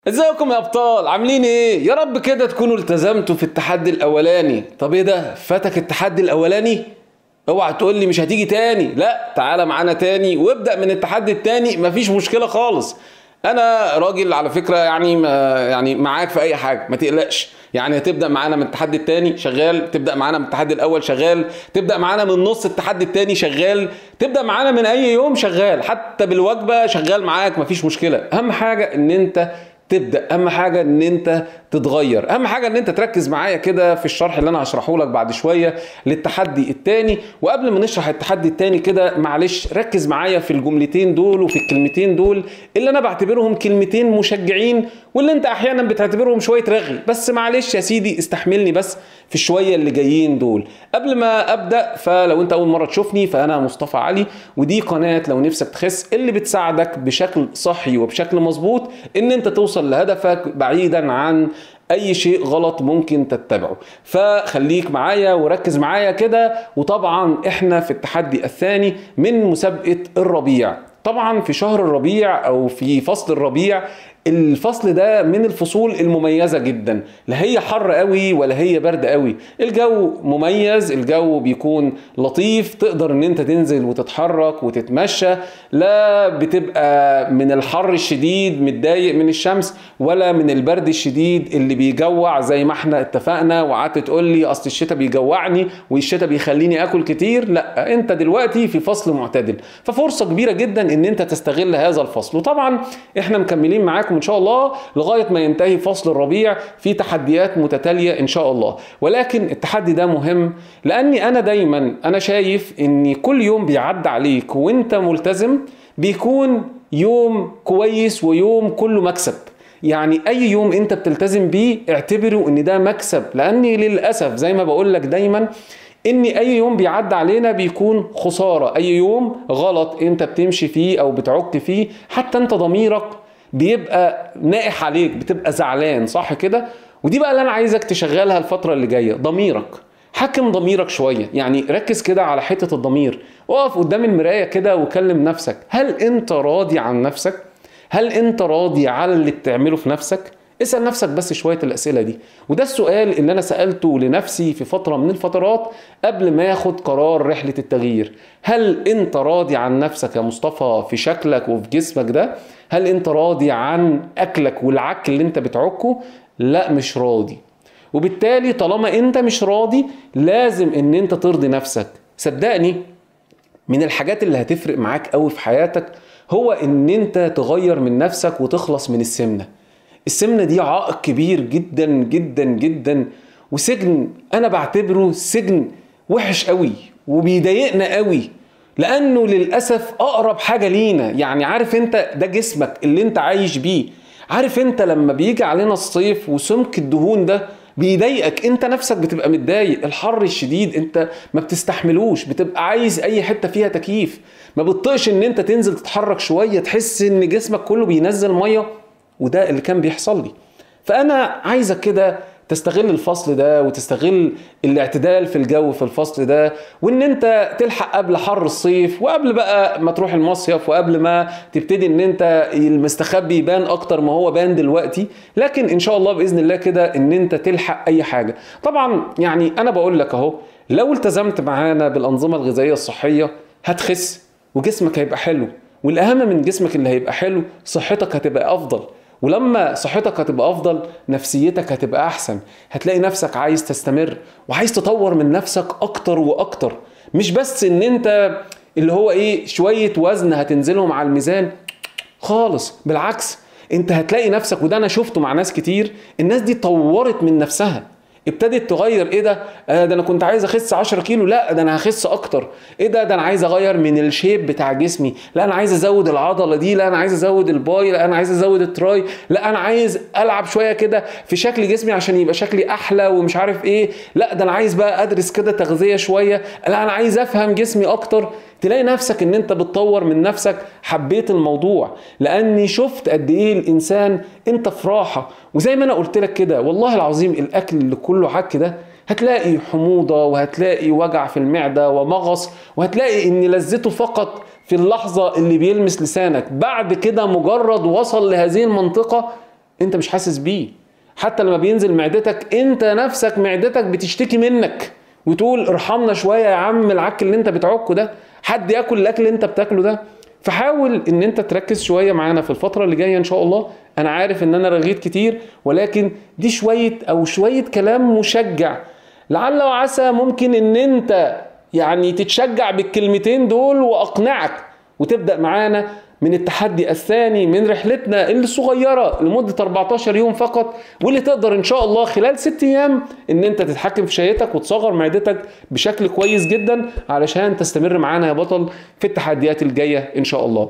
ازيكم يا ابطال عاملين ايه يا رب كده تكونوا التزمتوا في التحدي الاولاني طب ايه ده فاتك التحدي الاولاني اوعى تقول لي مش هتيجي تاني لا تعالى معانا تاني وابدا من التحدي التاني مفيش مشكله خالص انا راجل على فكره يعني ما يعني معاك في اي حاجه ما تقلقش يعني هتبدا معانا من التحدي التاني شغال تبدا معانا من التحدي الاول شغال تبدا معانا من نص التحدي التاني شغال تبدا معانا من اي يوم شغال حتى بالوجبه شغال معاك مفيش مشكله اهم حاجه ان انت تبدا اهم حاجه ان انت تتغير اهم حاجه ان انت تركز معايا كده في الشرح اللي انا هشرحه لك بعد شويه للتحدي التاني وقبل ما نشرح التحدي التاني كده معلش ركز معايا في الجملتين دول وفي الكلمتين دول اللي انا بعتبرهم كلمتين مشجعين واللي انت احيانا بتعتبرهم شويه رغي بس معلش يا سيدي استحملني بس في الشويه اللي جايين دول قبل ما ابدا فلو انت اول مره تشوفني فانا مصطفى علي ودي قناه لو نفسك تخس اللي بتساعدك بشكل صحي وبشكل مظبوط ان انت توصل لهدفك بعيدا عن اي شيء غلط ممكن تتبعه فخليك معايا وركز معايا كده وطبعا احنا في التحدي الثاني من مسابقه الربيع طبعا في شهر الربيع او في فصل الربيع الفصل ده من الفصول المميزة جدا لا هي حر قوي ولا هي برد قوي الجو مميز الجو بيكون لطيف تقدر ان انت تنزل وتتحرك وتتمشى لا بتبقى من الحر الشديد متضايق من الشمس ولا من البرد الشديد اللي بيجوع زي ما احنا اتفقنا وقعدت تقول لي اصل الشتاء بيجوعني والشتاء بيخليني اكل كتير لا انت دلوقتي في فصل معتدل ففرصة كبيرة جدا ان انت تستغل هذا الفصل وطبعا احنا مكملين معاكم ان شاء الله لغايه ما ينتهي فصل الربيع في تحديات متتاليه ان شاء الله ولكن التحدي ده مهم لاني انا دايما انا شايف ان كل يوم بيعدي عليك وانت ملتزم بيكون يوم كويس ويوم كله مكسب يعني اي يوم انت بتلتزم بيه اعتبره ان ده مكسب لاني للاسف زي ما بقول لك دايما ان اي يوم بيعدي علينا بيكون خساره اي يوم غلط انت بتمشي فيه او بتعك فيه حتى انت ضميرك بيبقى نائح عليك بتبقى زعلان صح كده ودي بقى اللي انا عايزك تشغلها الفتره اللي جايه ضميرك حكم ضميرك شويه يعني ركز كده على حته الضمير اقف قدام المرايه كده وكلم نفسك هل انت راضي عن نفسك هل انت راضي على اللي بتعمله في نفسك اسال نفسك بس شويه الاسئله دي وده السؤال اللي انا سالته لنفسي في فتره من الفترات قبل ما اخد قرار رحله التغيير هل انت راضي عن نفسك يا مصطفى في شكلك وفي جسمك ده هل انت راضي عن اكلك والعك اللي انت بتعكه لا مش راضي وبالتالي طالما انت مش راضي لازم ان انت ترضي نفسك صدقني من الحاجات اللي هتفرق معاك قوي في حياتك هو ان انت تغير من نفسك وتخلص من السمنه السمنه دي عائق كبير جدا جدا جدا وسجن انا بعتبره سجن وحش قوي وبيضايقنا قوي لانه للاسف اقرب حاجه لينا يعني عارف انت ده جسمك اللي انت عايش بيه عارف انت لما بيجي علينا الصيف وسمك الدهون ده بيضايقك انت نفسك بتبقى متضايق الحر الشديد انت ما بتستحملوش بتبقى عايز اي حته فيها تكييف ما بتطقش ان انت تنزل تتحرك شويه تحس ان جسمك كله بينزل ميه وده اللي كان بيحصل لي فانا عايزك كده تستغل الفصل ده وتستغل الاعتدال في الجو في الفصل ده وان انت تلحق قبل حر الصيف وقبل بقى ما تروح المصيف وقبل ما تبتدي ان انت المستخبي يبان اكتر ما هو بان دلوقتي لكن ان شاء الله باذن الله كده ان انت تلحق اي حاجه طبعا يعني انا بقول لك اهو لو التزمت معانا بالانظمه الغذائيه الصحيه هتخس وجسمك هيبقى حلو والاهم من جسمك اللي هيبقى حلو صحتك هتبقى افضل ولما صحتك هتبقى افضل نفسيتك هتبقى احسن هتلاقي نفسك عايز تستمر وعايز تطور من نفسك اكتر واكتر مش بس ان انت اللي هو ايه شويه وزن هتنزلهم على الميزان خالص بالعكس انت هتلاقي نفسك وده انا شفته مع ناس كتير الناس دي طورت من نفسها ابتدت تغير ايه ده آه ده انا كنت عايز اخس 10 كيلو لا ده انا هخس اكتر ايه ده ده انا عايز اغير من الشيب بتاع جسمي لا انا عايز ازود العضله دي لا انا عايز ازود الباي لا انا عايز ازود التراي لا انا عايز العب شويه كده في شكل جسمي عشان يبقى شكلي احلى ومش عارف ايه لا ده انا عايز بقى ادرس كده تغذيه شويه لا انا عايز افهم جسمي اكتر تلاقي نفسك ان انت بتطور من نفسك حبيت الموضوع لاني شفت قد ايه الانسان انت في راحه وزي ما انا قلت لك كده والله العظيم الاكل اللي كله عك ده هتلاقي حموضه وهتلاقي وجع في المعده ومغص وهتلاقي ان لذته فقط في اللحظه اللي بيلمس لسانك بعد كده مجرد وصل لهذه المنطقه انت مش حاسس بيه حتى لما بينزل معدتك انت نفسك معدتك بتشتكي منك وتقول ارحمنا شويه يا عم العك اللي انت بتعكه ده حد ياكل الاكل اللي انت بتاكله ده فحاول ان انت تركز شويه معانا في الفتره اللي جايه ان شاء الله انا عارف ان انا رغيت كتير ولكن دي شويه او شويه كلام مشجع لعل وعسى ممكن ان انت يعني تتشجع بالكلمتين دول واقنعك وتبدا معانا من التحدي الثاني من رحلتنا الصغيرة لمدة 14 يوم فقط واللي تقدر إن شاء الله خلال 6 أيام إن أنت تتحكم في شهيتك وتصغر معدتك بشكل كويس جدا علشان تستمر معانا يا بطل في التحديات الجاية إن شاء الله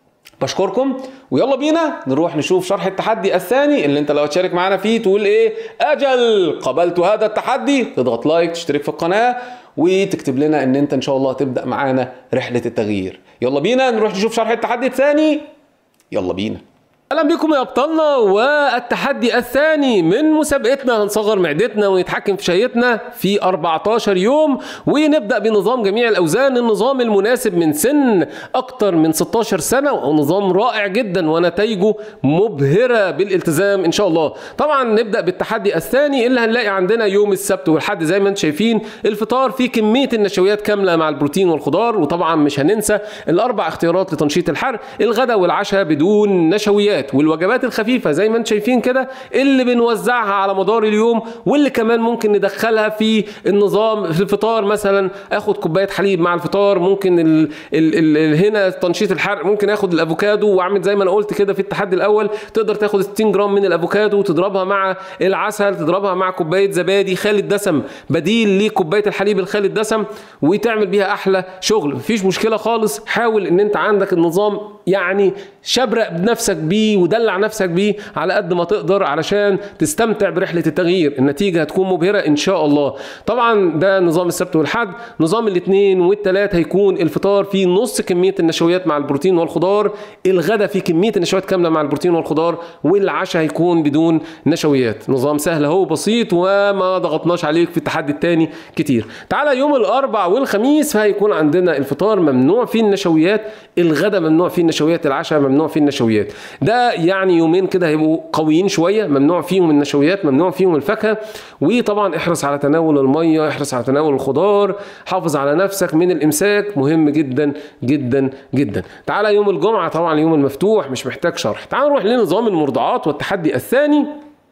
بشكركم ويلا بينا نروح نشوف شرح التحدي الثاني اللي انت لو هتشارك معانا فيه تقول ايه اجل قبلت هذا التحدي تضغط لايك تشترك في القناه وتكتب لنا ان انت ان شاء الله تبدا معانا رحله التغيير يلا بينا نروح نشوف شرح التحدي الثاني يلا بينا اهلا بكم يا ابطالنا والتحدي الثاني من مسابقتنا هنصغر معدتنا ونتحكم في شهيتنا في 14 يوم ونبدا بنظام جميع الاوزان النظام المناسب من سن اكتر من 16 سنه ونظام رائع جدا ونتائجه مبهره بالالتزام ان شاء الله طبعا نبدا بالتحدي الثاني اللي هنلاقي عندنا يوم السبت والحد زي ما انتم شايفين الفطار فيه كميه النشويات كامله مع البروتين والخضار وطبعا مش هننسى الاربع اختيارات لتنشيط الحرق الغداء والعشاء بدون نشويات والوجبات الخفيفه زي ما انتم شايفين كده اللي بنوزعها على مدار اليوم واللي كمان ممكن ندخلها في النظام في الفطار مثلا اخد كوبايه حليب مع الفطار ممكن ال ال ال هنا تنشيط الحرق ممكن اخد الافوكادو واعمل زي ما انا قلت كده في التحدي الاول تقدر تاخد 60 جرام من الافوكادو وتضربها مع العسل تضربها مع كوبايه زبادي خالي الدسم بديل لكوبايه الحليب الخالي الدسم وتعمل بيها احلى شغل مفيش مشكله خالص حاول ان انت عندك النظام يعني شبرق بنفسك بيه ودلع نفسك بيه على قد ما تقدر علشان تستمتع برحله التغيير النتيجه هتكون مبهره ان شاء الله طبعا ده نظام السبت والحد نظام الاثنين والثلاث هيكون الفطار فيه نص كميه النشويات مع البروتين والخضار الغدا فيه كميه النشويات كامله مع البروتين والخضار والعشاء هيكون بدون نشويات نظام سهل اهو بسيط وما ضغطناش عليك في التحدي الثاني كتير تعالى يوم الاربع والخميس فهيكون عندنا الفطار ممنوع فيه النشويات الغدا ممنوع فيه النشويات العشاء ممنوع فيه النشويات ده يعني يومين كده هيبقوا قويين شويه ممنوع فيهم النشويات ممنوع فيهم الفاكهه وطبعا احرص على تناول الميه احرص على تناول الخضار حافظ على نفسك من الامساك مهم جدا جدا جدا تعالى يوم الجمعه طبعا اليوم المفتوح مش محتاج شرح تعال نروح لنظام المرضعات والتحدي الثاني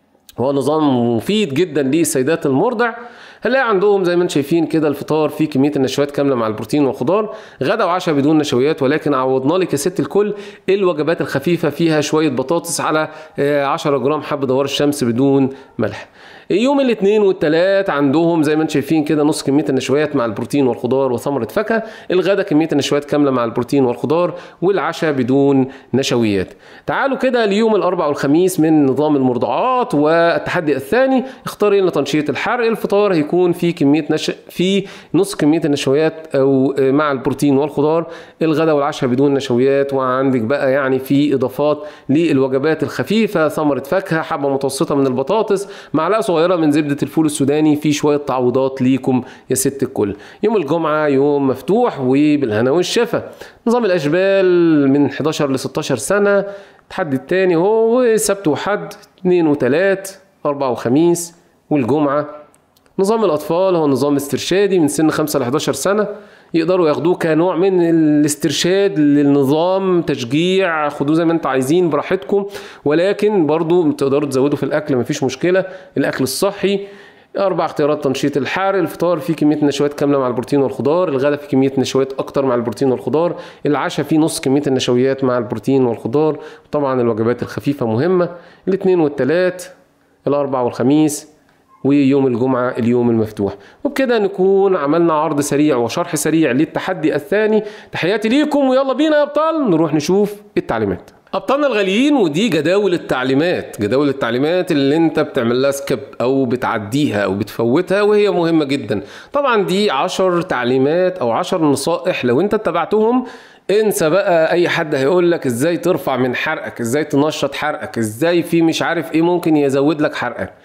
هو نظام مفيد جدا للسيدات المرضع هنلاقي عندهم زي ما انتم شايفين كده الفطار فيه كميه النشويات كامله مع البروتين والخضار غدا وعشاء بدون نشويات ولكن عوضنا لك يا ست الكل الوجبات الخفيفه فيها شويه بطاطس على 10 جرام حب دوار الشمس بدون ملح يوم الاثنين والثلاث عندهم زي ما انتم شايفين كده نص كميه النشويات مع البروتين والخضار وثمره فاكهه الغدا كميه النشويات كامله مع البروتين والخضار والعشاء بدون نشويات تعالوا كده ليوم الاربع والخميس من نظام المرضعات والتحدي الثاني اختاري لنا تنشيط الحرق الفطار هيكون في كميه نش... في نص كميه النشويات او مع البروتين والخضار الغدا والعشاء بدون نشويات وعندك بقى يعني في اضافات للوجبات الخفيفه ثمره فاكهه حبه متوسطه من البطاطس معلقه صغيره من زبده الفول السوداني في شويه تعويضات ليكم يا ست الكل يوم الجمعه يوم مفتوح وبالهنا والشفا نظام الاشبال من 11 ل 16 سنه التحدي الثاني هو سبت وحد اثنين وثلاث اربع وخميس والجمعه نظام الاطفال هو نظام استرشادي من سن 5 ل 11 سنه يقدروا ياخدوه كنوع من الاسترشاد للنظام تشجيع خدوه زي ما انتوا عايزين براحتكم ولكن برضو تقدروا تزودوا في الاكل مفيش مشكله الاكل الصحي اربع اختيارات تنشيط الحرق الفطار فيه كميه نشويات كامله مع البروتين والخضار الغداء فيه كميه نشويات اكتر مع البروتين والخضار العشاء فيه نص كميه النشويات مع البروتين والخضار طبعا الوجبات الخفيفه مهمه الاثنين والثلاث الاربع والخميس ويوم الجمعة اليوم المفتوح وبكده نكون عملنا عرض سريع وشرح سريع للتحدي الثاني تحياتي ليكم ويلا بينا يا أبطال نروح نشوف التعليمات ابطالنا الغاليين ودي جداول التعليمات جداول التعليمات اللي انت بتعمل لها سكيب او بتعديها او بتفوتها وهي مهمه جدا طبعا دي عشر تعليمات او عشر نصائح لو انت اتبعتهم انسى بقى اي حد هيقول لك ازاي ترفع من حرقك ازاي تنشط حرقك ازاي في مش عارف ايه ممكن يزود لك حرقك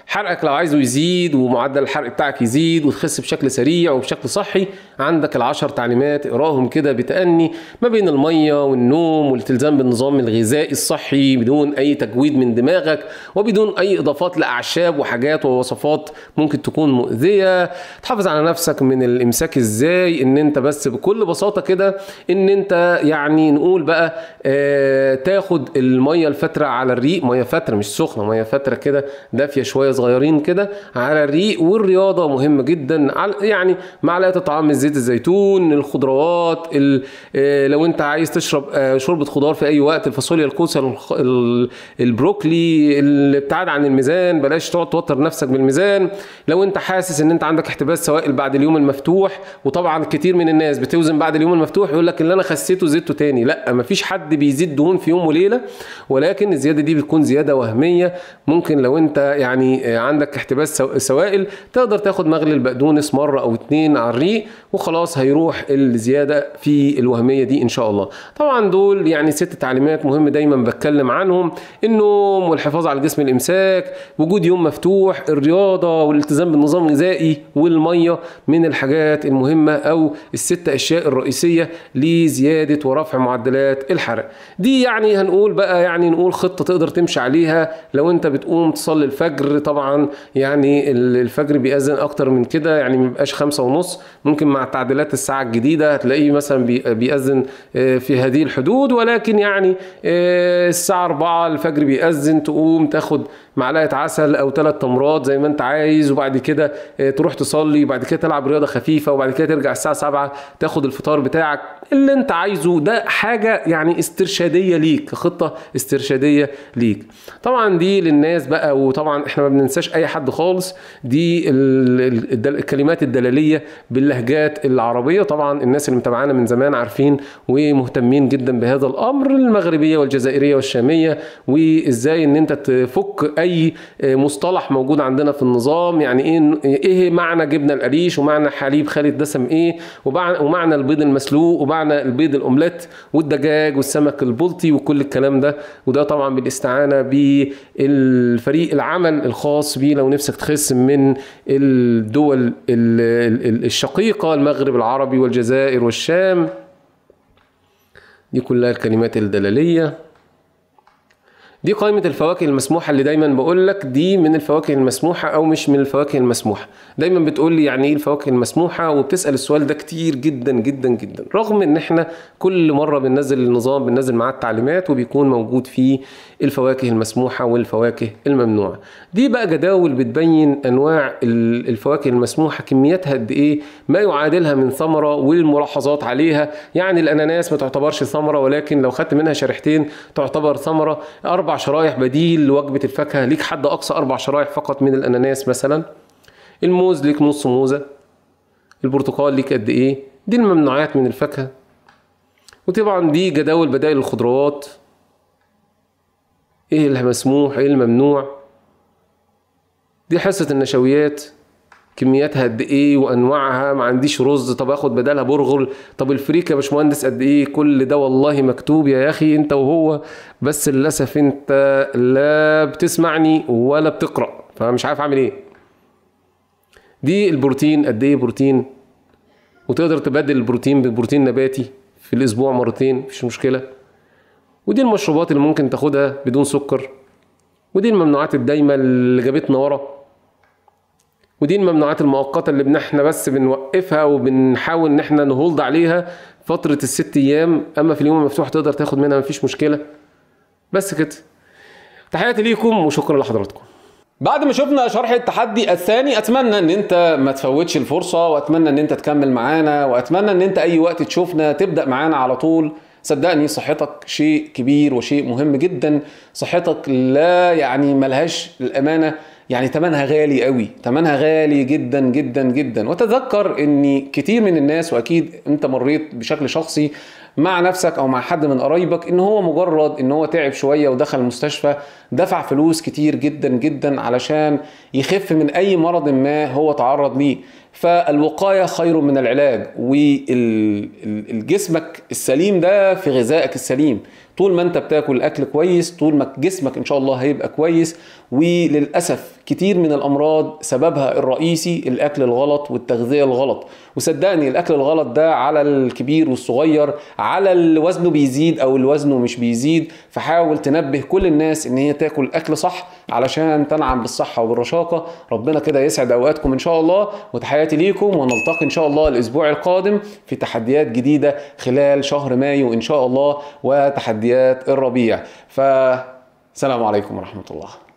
حرقك لو عايزه يزيد ومعدل الحرق بتاعك يزيد وتخس بشكل سريع وبشكل صحي عندك العشر تعليمات اقراهم كده بتأني ما بين المية والنوم والالتزام بالنظام الغذائي الصحي بدون اي تجويد من دماغك وبدون اي اضافات لاعشاب وحاجات ووصفات ممكن تكون مؤذية تحافظ على نفسك من الامساك ازاي ان انت بس بكل بساطة كده ان انت يعني نقول بقى آه تاخد المية الفترة على الريق مية فترة مش سخنة مية فترة كده دافية شوية صغيرين كده على الريق والرياضة مهمة جدا على- يعني معلقة طعام زيت الزيتون الخضروات ال- آه، لو انت عايز تشرب آه، شوربة خضار في اي وقت الفاصوليا الكوسة الخ- ال- البروكلي الابتعاد عن الميزان بلاش تقعد توتر نفسك بالميزان لو انت حاسس ان انت عندك احتباس سوائل بعد اليوم المفتوح وطبعا كتير من الناس بتوزن بعد اليوم المفتوح يقول لك اللي انا خسيته زدته تاني لا مفيش حد بيزيد دهون في يوم وليله ولكن الزياده دي بتكون زياده وهميه ممكن لو انت يعني آه، عندك احتباس سو- سوائل تقدر تاخد مغلي البقدونس مره او اتنين على الريق وخلاص هيروح الزياده في الوهميه دي ان شاء الله طبعا دول يعني ست تعليمات مهم دايما بتكلم عنهم النوم والحفاظ على جسم الامساك وجود يوم مفتوح الرياضه والالتزام بالنظام الغذائي والميه من الحاجات المهمه او الست اشياء الرئيسيه لزياده ورفع معدلات الحرق دي يعني هنقول بقى يعني نقول خطه تقدر تمشي عليها لو انت بتقوم تصلي الفجر طبعا يعني ال- الفجر بيأذن اكتر من كده يعني ما بيبقاش خمسة ونص ممكن مع تعديلات الساعه الجديده هتلاقيه مثلا بي- بيأذن آه، في هذه الحدود ولكن يعني آه، الساعه 4 الفجر بيأذن تقوم تاخد معلقه عسل او ثلاث تمرات زي ما انت عايز وبعد كده آه، تروح تصلي وبعد كده تلعب رياضه خفيفه وبعد كده ترجع الساعه 7 تاخد الفطار بتاعك اللي انت عايزه ده حاجه يعني استرشاديه ليك خطه استرشاديه ليك طبعا دي للناس بقى وطبعا احنا ما بننساش اي حد خالص دي ال- ال- الدل- الكلمات الدلاليه باللهجات العربيه طبعا الناس اللي متابعانا من زمان عارفين ومهتمين جدا بهذا الامر المغربيه والجزائريه والشاميه وازاي ان انت تفك اي مصطلح موجود عندنا في النظام يعني ايه ايه معنى جبنه القريش ومعنى حليب خالي الدسم ايه وبع- ومعنى البيض المسلوق ومعنى البيض الاومليت والدجاج والسمك البلطي وكل الكلام ده وده طبعا بالاستعانه بالفريق العمل الخاص بيه لو نفسك تخس من الدول ال- ال- الشقيقه المغرب العربي والجزائر والشام دي كلها الكلمات الدلاليه دي قائمة الفواكه المسموحة اللي دايما بقول لك دي من الفواكه المسموحة أو مش من الفواكه المسموحة دايما بتقول لي يعني إيه الفواكه المسموحة وبتسأل السؤال ده كتير جدا جدا جدا رغم إن إحنا كل مرة بننزل النظام بننزل معاه التعليمات وبيكون موجود فيه الفواكه المسموحة والفواكه الممنوعة دي بقى جداول بتبين أنواع ال- الفواكه المسموحة كمياتها قد إيه ما يعادلها من ثمرة والملاحظات عليها يعني الأناناس ما تعتبرش ثمرة ولكن لو خدت منها شريحتين تعتبر ثمرة أربع شرايح بديل لوجبة الفاكهة ليك حد أقصى أربع شرايح فقط من الأناناس مثلا الموز ليك نص موزة البرتقال ليك قد إيه دي الممنوعات من الفاكهة وطبعا دي جداول بدائل الخضروات ايه اللي مسموح ايه الممنوع دي حصة النشويات كمياتها قد ايه وانواعها ما عنديش رز طب اخد بدالها برغل طب الفريك يا باشمهندس قد ايه كل ده والله مكتوب يا اخي انت وهو بس للاسف انت لا بتسمعني ولا بتقرا فمش عارف اعمل ايه دي البروتين قد ايه بروتين وتقدر تبدل البروتين ببروتين نباتي في الاسبوع مرتين مفيش مشكله ودي المشروبات اللي ممكن تاخدها بدون سكر ودي الممنوعات الدايمه اللي جابتنا ورا ودي الممنوعات المؤقتة اللي بن- احنا بس بنوقفها وبنحاول ان احنا نهولد عليها فترة الست ايام اما في اليوم المفتوح تقدر تاخد منها مفيش مشكلة بس كده تحياتي ليكم وشكرا لحضراتكم بعد ما شفنا شرح التحدي الثاني اتمنى ان انت ما تفوتش الفرصه واتمنى ان انت تكمل معانا واتمنى ان انت اي وقت تشوفنا تبدا معانا على طول صدقني صحتك شيء كبير وشيء مهم جدا صحتك لا يعني ملهاش الامانه يعني تمنها غالي قوي تمنها غالي جدا جدا جدا وتذكر ان كتير من الناس واكيد انت مريت بشكل شخصي مع نفسك او مع حد من قرايبك ان هو مجرد ان هو تعب شويه ودخل المستشفى دفع فلوس كتير جدا جدا علشان يخف من اي مرض ما هو تعرض ليه فالوقايه خير من العلاج وجسمك السليم ده في غذائك السليم طول ما انت بتاكل اكل كويس طول ما جسمك ان شاء الله هيبقى كويس وللاسف كتير من الامراض سببها الرئيسي الاكل الغلط والتغذيه الغلط وصدقني الاكل الغلط ده على الكبير والصغير على اللي وزنه بيزيد او اللي وزنه مش بيزيد فحاول تنبه كل الناس ان هي تاكل اكل صح علشان تنعم بالصحه وبالرشاقه ربنا كده يسعد اوقاتكم ان شاء الله وتحياتي ليكم ونلتقي ان شاء الله الاسبوع القادم في تحديات جديده خلال شهر مايو ان شاء الله وتحديات الربيع فسلام عليكم ورحمه الله